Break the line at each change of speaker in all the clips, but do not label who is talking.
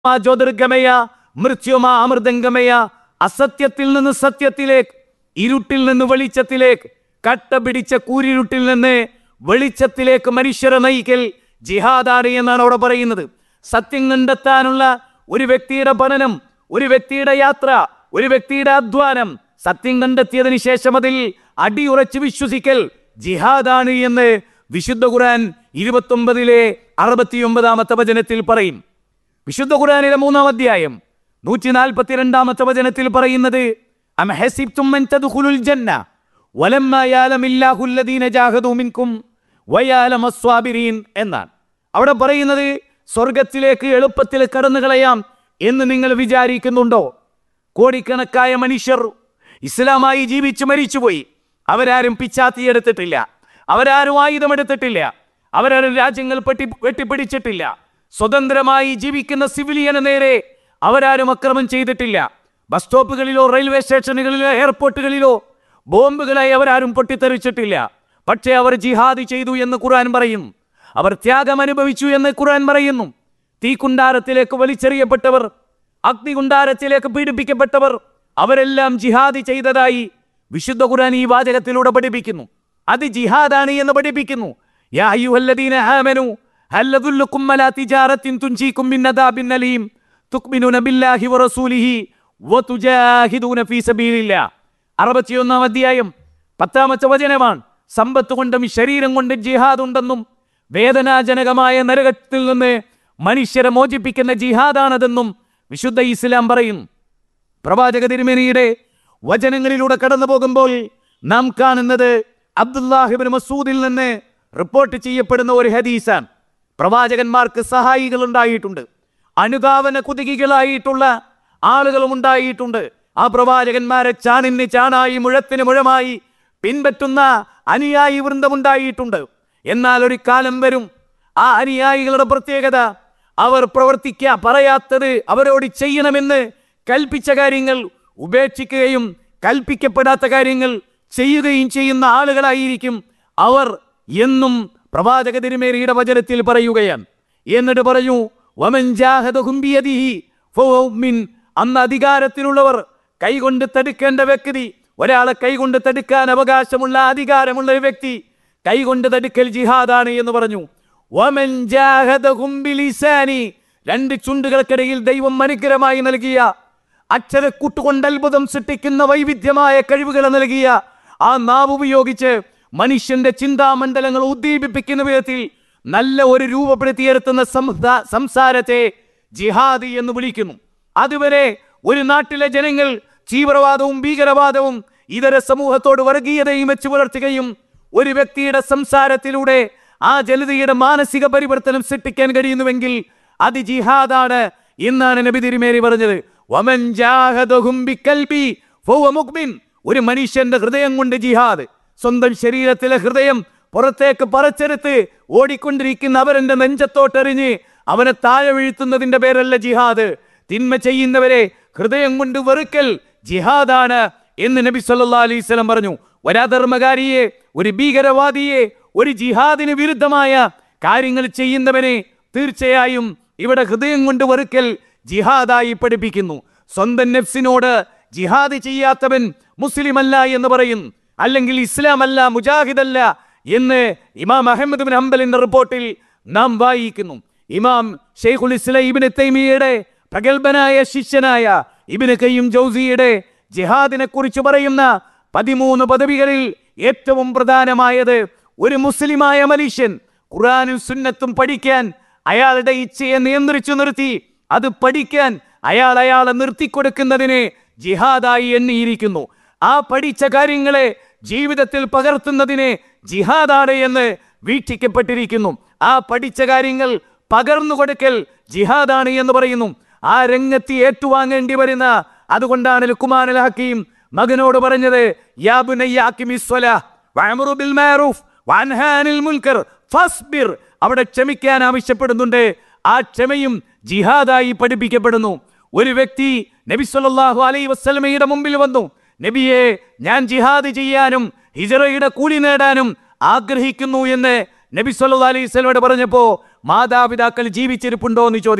മാ ജ്യോതിർഗമയ മൃത്യുമാ അമൃതംഗമയ അസത്യത്തിൽ നിന്ന് സത്യത്തിലേക്ക് ഇരുട്ടിൽ നിന്ന് വെളിച്ചത്തിലേക്ക് കട്ട പിടിച്ച കൂരിരുട്ടിൽ നിന്ന് വെളിച്ചത്തിലേക്ക് മനുഷ്യരെ നയിക്കൽ ജിഹാദാണ് എന്നാണ് അവിടെ പറയുന്നത് സത്യം കണ്ടെത്താനുള്ള ഒരു വ്യക്തിയുടെ പഠനം ഒരു വ്യക്തിയുടെ യാത്ര ഒരു വ്യക്തിയുടെ അധ്വാനം സത്യം കണ്ടെത്തിയതിനു ശേഷം അതിൽ അടിയുറച്ച് വിശ്വസിക്കൽ ജിഹാദാണ് എന്ന് വിശുദ്ധ ഖുർആൻ ഇരുപത്തൊമ്പതിലെ അറുപത്തിയൊമ്പതാമത്തെ വചനത്തിൽ പറയും വിശുദ്ധ ഖുർആനിലെ മൂന്നാം അധ്യായം നൂറ്റി നാൽപ്പത്തിരണ്ടാമത്തെ വചനത്തിൽ പറയുന്നത് അം ഹസിബ്തും അൻ തദ്ഖുലുൽ ജന്ന വലമ്മാ യഅലമില്ലാഹു അല്ലദീന ജാഹദൂ മിൻകും വയഅലമ സ്വാബിരീൻ എന്നാണ് അവിടെ പറയുന്നത് സ്വർഗത്തിലേക്ക് എളുപ്പത്തിൽ കടന്നു കളയാം എന്ന് നിങ്ങൾ വിചാരിക്കുന്നുണ്ടോ കോടിക്കണക്കായ മനുഷ്യർ ഇസ്ലാമായി ജീവിച്ചു മരിച്ചുപോയി അവരാരും പിച്ചാത്തിയെടുത്തിട്ടില്ല അവരാരും ആയുധമെടുത്തിട്ടില്ല അവരാരും രാജ്യങ്ങൾ പെട്ടി വെട്ടിപ്പിടിച്ചിട്ടില്ല സ്വതന്ത്രമായി ജീവിക്കുന്ന സിവിലിയന് നേരെ അവരാരും അക്രമം ചെയ്തിട്ടില്ല ബസ് സ്റ്റോപ്പുകളിലോ റെയിൽവേ സ്റ്റേഷനുകളിലോ എയർപോർട്ടുകളിലോ ബോംബുകളായി അവരാരും പൊട്ടിത്തെറിച്ചിട്ടില്ല പക്ഷേ അവർ ജിഹാദ് ചെയ്തു എന്ന് ഖുർആൻ പറയും അവർ ത്യാഗം അനുഭവിച്ചു എന്ന് ഖുർആൻ പറയുന്നു തീക്കുണ്ടാരത്തിലേക്ക് വലിച്ചെറിയപ്പെട്ടവർ അഗ്നികുണ്ടാരത്തിലേക്ക് പീഡിപ്പിക്കപ്പെട്ടവർ അവരെല്ലാം ജിഹാദ് ചെയ്തതായി വിശുദ്ധ ഖുർആൻ ഈ വാചകത്തിലൂടെ പഠിപ്പിക്കുന്നു അത് ജിഹാദാണ് എന്ന് പഠിപ്പിക്കുന്നു യാ അയ്യുഹല്ലദീന ആമനു ഹൽ അദുല്ലുക്കും അലാ തിജാറത്തിൻ തുൻജീക്കും മിൻ അദാബിൻ അലീം തുക്മിനുന ബില്ലാഹി വറസൂലിഹി വതുജാഹിദൂന ഫീ സബീലില്ലാ അറുപത്തിയൊന്നാം അധ്യായം പത്താമത്തെ വചനമാണ് സമ്പത്ത് കൊണ്ടും ശരീരം കൊണ്ടും ജിഹാദ് ഉണ്ടെന്നും വേദനാജനകമായ നരകത്തിൽ നിന്ന് മനുഷ്യരെ മോചിപ്പിക്കുന്ന ജിഹാദാണതെന്നും വിശുദ്ധ ഇസ്ലാം പറയുന്നു പ്രവാചക തിരുമേനിയുടെ വചനങ്ങളിലൂടെ കടന്നു പോകുമ്പോൾ നാം കാണുന്നത് അബ്ദുല്ലാഹിബിൻ മസൂദിൽ നിന്ന് റിപ്പോർട്ട് ചെയ്യപ്പെടുന്ന ഒരു ഹദീസാണ് പ്രവാചകന്മാർക്ക് സഹായികൾ ഉണ്ടായിട്ടുണ്ട് അനുധാവന കുതികികളായിട്ടുള്ള ആളുകളും ഉണ്ടായിട്ടുണ്ട് ആ പ്രവാചകന്മാരെ ചാണിന് ചാണായി മുഴത്തിന് മുഴമായി പിൻപറ്റുന്ന അനുയായി വൃന്ദമുണ്ടായിട്ടുണ്ട് എന്നാൽ ഒരു കാലം വരും ആ അനുയായികളുടെ പ്രത്യേകത അവർ പ്രവർത്തിക്കുക പറയാത്തത് അവരോട് ചെയ്യണമെന്ന് കൽപ്പിച്ച കാര്യങ്ങൾ ഉപേക്ഷിക്കുകയും കൽപ്പിക്കപ്പെടാത്ത കാര്യങ്ങൾ ചെയ്യുകയും ചെയ്യുന്ന ആളുകളായിരിക്കും അവർ എന്നും പ്രവാചക തിരുമേരിയുടെ വചനത്തിൽ പറയുകയാണ് എന്നിട്ട് പറഞ്ഞു വമൻ ജാഹദഹും ബിയദിഹി ഫഹുവ മിൻ അന്ന് അധികാരത്തിലുള്ളവർ കൈകൊണ്ട് തടുക്കേണ്ട വ്യക്തി ഒരാളെ കൈകൊണ്ട് തടുക്കാൻ അവകാശമുള്ള അധികാരമുള്ള ഒരു വ്യക്തി കൈകൊണ്ട് തടുക്കൽ ജിഹാദാണ് എന്ന് പറഞ്ഞു വമൻ ജാഹദഹും ബിലിസാനി രണ്ട് ചുണ്ടുകൾക്കിടയിൽ ദൈവം അനുഗ്രഹമായി നൽകിയ അക്ഷരക്കൂട്ടുകൊണ്ട് അത്ഭുതം സൃഷ്ടിക്കുന്ന വൈവിധ്യമായ കഴിവുകൾ നൽകിയ ആ നാവ് ഉപയോഗിച്ച് മനുഷ്യന്റെ ചിന്താമണ്ഡലങ്ങൾ ഉദ്ദീപിപ്പിക്കുന്ന വിധത്തിൽ നല്ല ഒരു രൂപപ്പെടുത്തിയെടുത്തുന്ന സംസാ- സംസാരത്തെ ജിഹാദി എന്ന് വിളിക്കുന്നു അതുവരെ ഒരു നാട്ടിലെ ജനങ്ങൾ തീവ്രവാദവും ഭീകരവാദവും ഇതര സമൂഹത്തോട് വർഗീയതയും വെച്ച് പുലർത്തുകയും ഒരു വ്യക്തിയുടെ സംസാരത്തിലൂടെ ആ ജനതയുടെ മാനസിക പരിവർത്തനം സൃഷ്ടിക്കാൻ കഴിയുന്നുവെങ്കിൽ അത് ജിഹാദാണ് എന്നാണ് നബി തിരുമേനി പറഞ്ഞത് വമൻ ജാഹദഹും ബിക്കൽബി ഫഹുവ മുഅ്മിൻ. ഒരു മനുഷ്യന്റെ ഹൃദയം കൊണ്ട് ജിഹാദ് സ്വന്തം ശരീരത്തിലെ ഹൃദയം പുറത്തേക്ക് പറച്ചെടുത്ത് ഓടിക്കൊണ്ടിരിക്കുന്ന അവരെന്റെ നെഞ്ചത്തോട്ടെറിഞ്ഞ് അവനെ താഴെ വീഴ്ത്തുന്നതിന്റെ പേരല്ല ജിഹാദ് തിന്മ ചെയ്യുന്നവരെ ഹൃദയം കൊണ്ട് വെറുക്കൽ ജിഹാദാണ് എന്ന് നബി സല്ലല്ലാഹു അലൈഹി വസല്ലം പറഞ്ഞു ഒരധർമ്മകാരിയെ ഒരു ഭീകരവാദിയെ ഒരു ജിഹാദിന് വിരുദ്ധമായ കാര്യങ്ങൾ ചെയ്യുന്നവനെ തീർച്ചയായും ഇവിടെ ഹൃദയം കൊണ്ട് വെറുക്കൽ ജിഹാദായി പഠിപ്പിക്കുന്നു സ്വന്തം നെഫ്സിനോട് ജിഹാദ് ചെയ്യാത്തവൻ മുസ്ലിം അല്ല എന്ന് പറയും അല്ലെങ്കിൽ ഇസ്ലാം അല്ല മുജാഹിദല്ല എന്ന് ഇമാം അഹമ്മദ് ബിൻ ഹംബലിന്റെ റിപ്പോർട്ടിൽ നാം വായിക്കുന്നു ഇമാം ഷെയ്ഖുൽ ഇസ്ലാം ഇബിന് തൈമിയയുടെ പ്രഗത്ഭനായ ശിഷ്യനായ ഇബിന് കയ്യും ജൗസിയുടെ ജിഹാദിനെ കുറിച്ച് പറയുന്ന പതിമൂന്ന് പദവികളിൽ ഏറ്റവും പ്രധാനമായത് ഒരു മുസ്ലിമായ മനുഷ്യൻ ഖുറാനും സുന്നത്തും പഠിക്കാൻ അയാളുടെ ഇച്ഛയെ നിയന്ത്രിച്ചു നിർത്തി അത് പഠിക്കാൻ അയാൾ അയാളെ നിർത്തിക്കൊടുക്കുന്നതിനെ ജിഹാദായി എണ്ണിയിരിക്കുന്നു ആ പഠിച്ച കാര്യങ്ങളെ ജീവിതത്തിൽ പകർത്തുന്നതിനെ ജിഹാദാണ് എന്ന് വീക്ഷിക്കപ്പെട്ടിരിക്കുന്നു ആ പഠിച്ച കാര്യങ്ങൾ പകർന്നു കൊടുക്കൽ ജിഹാദാണ് എന്ന് പറയുന്നു ആ രംഗത്ത് ഏറ്റുവാങ്ങേണ്ടി വരുന്ന അതുകൊണ്ടാണ് ലുക്കുമാൻ അൽ ഹക്കീം മകനോട് പറഞ്ഞത് യാ ബുനയ്യ അഖിമി സ്വലാഹ് വഅ്മുറു ബിൽ മഅറൂഫ് വഅൻഹാ അനിൽ മുൻകർ ഫസ്ബിർ അവിടെ ക്ഷമിക്കാൻ ആവശ്യപ്പെടുന്നുണ്ട് ആ ക്ഷമയും ജിഹാദായി പഠിപ്പിക്കപ്പെടുന്നു ഒരു വ്യക്തി നബി സല്ലല്ലാഹു അലൈഹി വസല്ലമയുടെ മുമ്പിൽ വന്നു നബിയെ ഞാൻ ജിഹാദ് ചെയ്യാനും ഹിജറയുടെ കൂലി നേടാനും ആഗ്രഹിക്കുന്നു എന്ന് നബി സല്ലല്ലാഹു അലൈഹി വസല്ലമയോട് പറഞ്ഞപ്പോൾ മാതാപിതാക്കൾ ജീവിച്ചിരിപ്പുണ്ടോ എന്ന് ചോദിച്ചു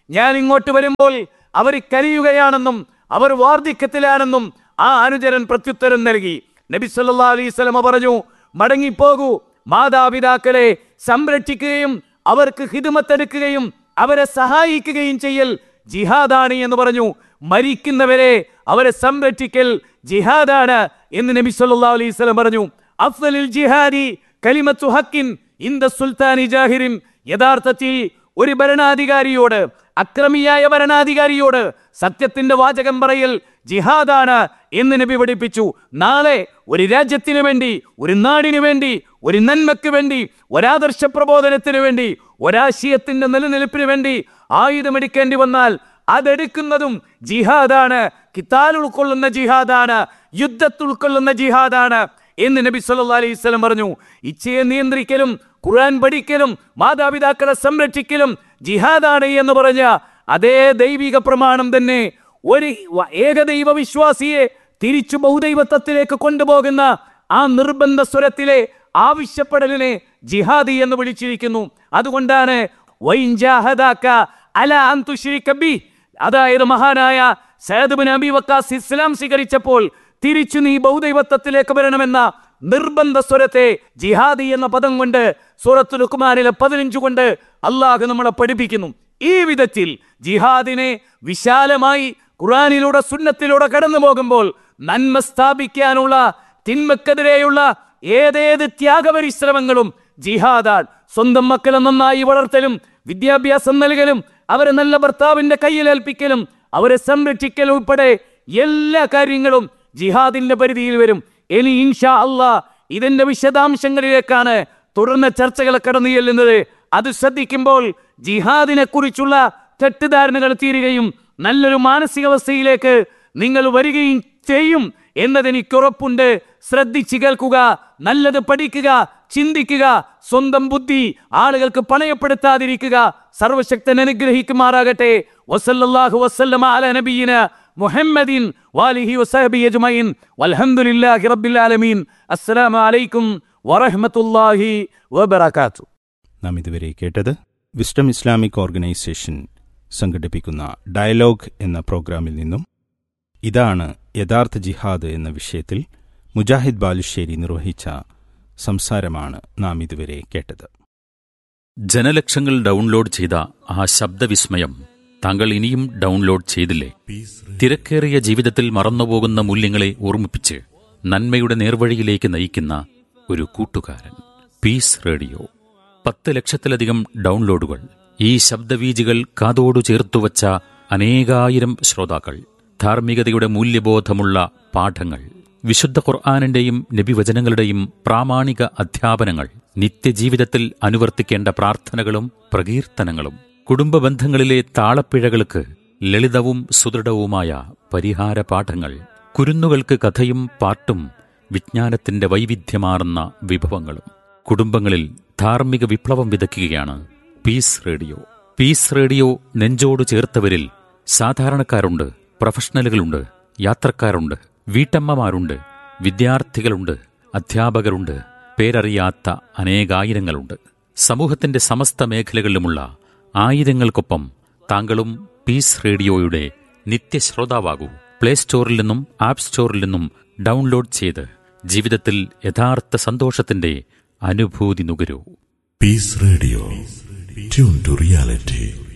ഞാൻ ഇങ്ങോട്ട് വരുമ്പോൾ അവർ കരയുകയാണെന്നും അവർ വാർദ്ധക്യത്തിലാണെന്നും ആ അനുചരൻ പ്രത്യുത്തരം നൽകി നബി സല്ലാ അലൈഹി സ്വലമ പറഞ്ഞു മടങ്ങിപ്പോകൂ മാതാപിതാക്കളെ സംരക്ഷിക്കുകയും അവർക്ക് ഹിതുമത്തെടുക്കുകയും അവരെ സഹായിക്കുകയും ചെയ്യൽ ജിഹാദാണ് എന്ന് പറഞ്ഞു മരിക്കുന്നവരെ അവരെ സംരക്ഷിക്കൽ ജിഹാദാണ് എന്ന് നബി സല്ലാ അലൈഹി സ്വലം പറഞ്ഞു അഫ്സലിൽ ജിഹാദി കലിമത്തു ഹക്കിൻ ഇന്ദ സുൽത്താനി ജാഹിറിൻ യഥാർത്ഥത്തിൽ ഒരു ഭരണാധികാരിയോട് അക്രമിയായ ഭരണാധികാരിയോട് സത്യത്തിന്റെ വാചകം പറയൽ ജിഹാദാണ് എന്ന് നബി പഠിപ്പിച്ചു നാളെ ഒരു രാജ്യത്തിനു വേണ്ടി ഒരു നാടിനു വേണ്ടി ഒരു നന്മയ്ക്ക് വേണ്ടി ഒരാദർശ പ്രബോധനത്തിന് വേണ്ടി ഒരാശയത്തിന്റെ നിലനിൽപ്പിന് വേണ്ടി ആയുധമെടുക്കേണ്ടി വന്നാൽ അതെടുക്കുന്നതും ജിഹാദാണ് കിത്താൽ ഉൾക്കൊള്ളുന്ന ജിഹാദാണ് യുദ്ധത്തിൽ ഉൾക്കൊള്ളുന്ന ജിഹാദാണ് എന്ന് നബി സല്ലാ അലൈഹി സ്വലം പറഞ്ഞു ഇച്ഛയെ നിയന്ത്രിക്കലും ഖുർആൻ പഠിക്കലും മാതാപിതാക്കളെ സംരക്ഷിക്കലും ജിഹാദാണ് എന്ന് പറഞ്ഞ അതേ ദൈവിക പ്രമാണം തന്നെ ഒരു വ- ഏകദൈവ വിശ്വാസിയെ തിരിച്ചു ബഹുദൈവത്വത്തിലേക്ക് കൊണ്ടുപോകുന്ന ആ നിർബന്ധ സ്വരത്തിലെ ആവശ്യപ്പെടലിനെ ജിഹാദി എന്ന് വിളിച്ചിരിക്കുന്നു അതുകൊണ്ടാണ് വൈൻ ജാഹദാക അല അൻ തുശ്രിക ബി അതായത് മഹാനായ സയ്യിദ് ബിൻ അബി വക്കാസ് ഇസ്ലാം സ്വീകരിച്ചപ്പോൾ തിരിച്ചു നീ ബഹുദൈവത്വത്തിലേക്ക് വരണമെന്ന നിർബന്ധ സ്വരത്തെ ജിഹാദി എന്ന പദം കൊണ്ട് സൂറത്തു ലുക്മാനിലെ പതിനഞ്ചു കൊണ്ട് അള്ളാഹു നമ്മളെ പഠിപ്പിക്കുന്നു ഈ വിധത്തിൽ ജിഹാദിനെ വിശാലമായി ഖുറാനിലൂടെ സുന്നത്തിലൂടെ കടന്നു പോകുമ്പോൾ നന്മ സ്ഥാപിക്കാനുള്ള തിന്മക്കെതിരെയുള്ള ഏതേത് ത്യാഗപരിശ്രമങ്ങളും ജിഹാദാൻ സ്വന്തം മക്കളെ നന്നായി വളർത്തലും വിദ്യാഭ്യാസം നൽകലും അവരെ നല്ല ഭർത്താവിന്റെ കയ്യിലേൽപ്പിക്കലും അവരെ സംരക്ഷിക്കലും ഉൾപ്പെടെ എല്ലാ കാര്യങ്ങളും ജിഹാദിന്റെ പരിധിയിൽ വരും ഇനി ഇൻഷാ അള്ളാ ഇതിന്റെ വിശദാംശങ്ങളിലേക്കാണ് തുടർന്ന് ചർച്ചകൾ കടന്നു ചെല്ലുന്നത് അത് ശ്രദ്ധിക്കുമ്പോൾ ജിഹാദിനെ കുറിച്ചുള്ള തെറ്റിദ്ധാരണകൾ തീരുകയും നല്ലൊരു മാനസികാവസ്ഥയിലേക്ക് നിങ്ങൾ വരികയും ചെയ്യും എന്നതെനിക്ക് ഉറപ്പുണ്ട് ശ്രദ്ധിച്ചു കേൾക്കുക നല്ലത് പഠിക്കുക ചിന്തിക്കുക സ്വന്തം ബുദ്ധി ആളുകൾക്ക് പണയപ്പെടുത്താതിരിക്കുക സർവശക്തൻ അനുഗ്രഹിക്കുമാറാകട്ടെ വസല്ലല്ലാഹു വസല്ലമ അല നബിയിന മുഹമ്മദിൻ വാലിഹി വസഹബി അജ്മഈൻ വൽഹംദുലില്ലാഹി റബ്ബിൽ ആലമീൻ അസ്സലാമു അലൈക്കും വറഹ്മത്തുള്ളാഹി വബറകാതുഹു
നാം ഇതുവരെ കേട്ടത് വിസ്ഡം ഇസ്ലാമിക് ഓർഗനൈസേഷൻ സംഘടിപ്പിക്കുന്ന ഡയലോഗ് എന്ന പ്രോഗ്രാമിൽ നിന്നും ഇതാണ് യഥാർത്ഥ ജിഹാദ് എന്ന വിഷയത്തിൽ മുജാഹിദ് ബാലുശ്ശേരി നിർവഹിച്ച സംസാരമാണ് നാം ഇതുവരെ കേട്ടത്
ജനലക്ഷങ്ങൾ ഡൗൺലോഡ് ചെയ്ത ആ ശബ്ദവിസ്മയം താങ്കൾ ഇനിയും ഡൗൺലോഡ് ചെയ്തില്ലേ തിരക്കേറിയ ജീവിതത്തിൽ മറന്നുപോകുന്ന മൂല്യങ്ങളെ ഓർമ്മിപ്പിച്ച് നന്മയുടെ നേർവഴിയിലേക്ക് നയിക്കുന്ന ഒരു കൂട്ടുകാരൻ പീസ് റേഡിയോ പത്ത് ലക്ഷത്തിലധികം ഡൗൺലോഡുകൾ ഈ ശബ്ദവീജികൾ കാതോടു ചേർത്തുവച്ച അനേകായിരം ശ്രോതാക്കൾ ധാർമ്മികതയുടെ മൂല്യബോധമുള്ള പാഠങ്ങൾ വിശുദ്ധ ഖുർആാനിന്റെയും നബിവചനങ്ങളുടെയും പ്രാമാണിക അധ്യാപനങ്ങൾ നിത്യജീവിതത്തിൽ അനുവർത്തിക്കേണ്ട പ്രാർത്ഥനകളും പ്രകീർത്തനങ്ങളും കുടുംബ ബന്ധങ്ങളിലെ താളപ്പിഴകൾക്ക് ലളിതവും സുദൃഢവുമായ പരിഹാര പാഠങ്ങൾ കുരുന്നുകൾക്ക് കഥയും പാട്ടും വിജ്ഞാനത്തിന്റെ വൈവിധ്യമാർന്ന വിഭവങ്ങളും കുടുംബങ്ങളിൽ ധാർമ്മിക വിപ്ലവം വിതയ്ക്കുകയാണ് പീസ് റേഡിയോ പീസ് റേഡിയോ നെഞ്ചോട് ചേർത്തവരിൽ സാധാരണക്കാരുണ്ട് പ്രൊഫഷണലുകളുണ്ട് യാത്രക്കാരുണ്ട് വീട്ടമ്മമാരുണ്ട് വിദ്യാർത്ഥികളുണ്ട് അധ്യാപകരുണ്ട് പേരറിയാത്ത അനേകായിരങ്ങളുണ്ട് സമൂഹത്തിന്റെ സമസ്ത മേഖലകളിലുമുള്ള ആയിരങ്ങൾക്കൊപ്പം താങ്കളും പീസ് റേഡിയോയുടെ നിത്യശ്രോതാവാകൂ പ്ലേ സ്റ്റോറിൽ നിന്നും ആപ്പ് സ്റ്റോറിൽ നിന്നും ഡൗൺലോഡ് ചെയ്ത് ജീവിതത്തിൽ യഥാർത്ഥ സന്തോഷത്തിന്റെ അനുഭൂതി നുകരൂ
Peace Radio. Tune to reality.